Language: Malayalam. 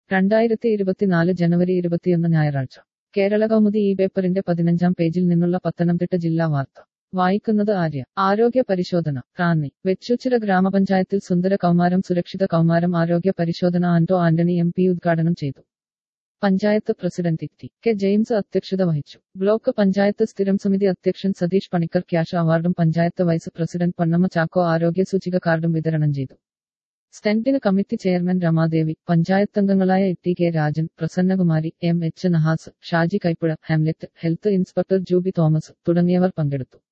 രണ്ടായിരത്തി ഇരുപത്തിനാല് ജനുവരി ഇരുപത്തിയൊന്ന് ഞായറാഴ്ച കേരള കൗമുദി ഈ പേപ്പറിന്റെ പതിനഞ്ചാം പേജിൽ നിന്നുള്ള പത്തനംതിട്ട ജില്ലാ വാർത്ത വായിക്കുന്നത് ആര്യ ആരോഗ്യ പരിശോധന റാന്നി വെച്ചൂച്ചിറ ഗ്രാമപഞ്ചായത്തിൽ സുന്ദര കൗമാരം സുരക്ഷിത കൗമാരം ആരോഗ്യ പരിശോധന ആന്റോ ആന്റണി എം പി ഉദ്ഘാടനം ചെയ്തു panchayat president T K James അധ്യക്ഷത വഹിച്ചു ബ്ലോക്ക് പഞ്ചായത്ത് സ്ഥിരം സമിതി അധ്യക്ഷൻ സതീഷ് പണിക്കർ ക്യാഷ് അവാർഡും പഞ്ചായത്ത് വൈസ് പ്രസിഡന്റ് പൊന്നമ്മ ചാക്കോ ആരോഗ്യ സൂചിക കാർഡും വിതരണം ചെയ്തു സ്റ്റെന്റിന് കമ്മിറ്റി ചെയർമാൻ രമാദേവി പഞ്ചായത്തംഗങ്ങളായ T K Rajan Prasannakumari M H Nahas Shaji Kaipuzha hamlet health inspector Jubi Thomas തുടങ്ങിയവർ പങ്കെടുത്തു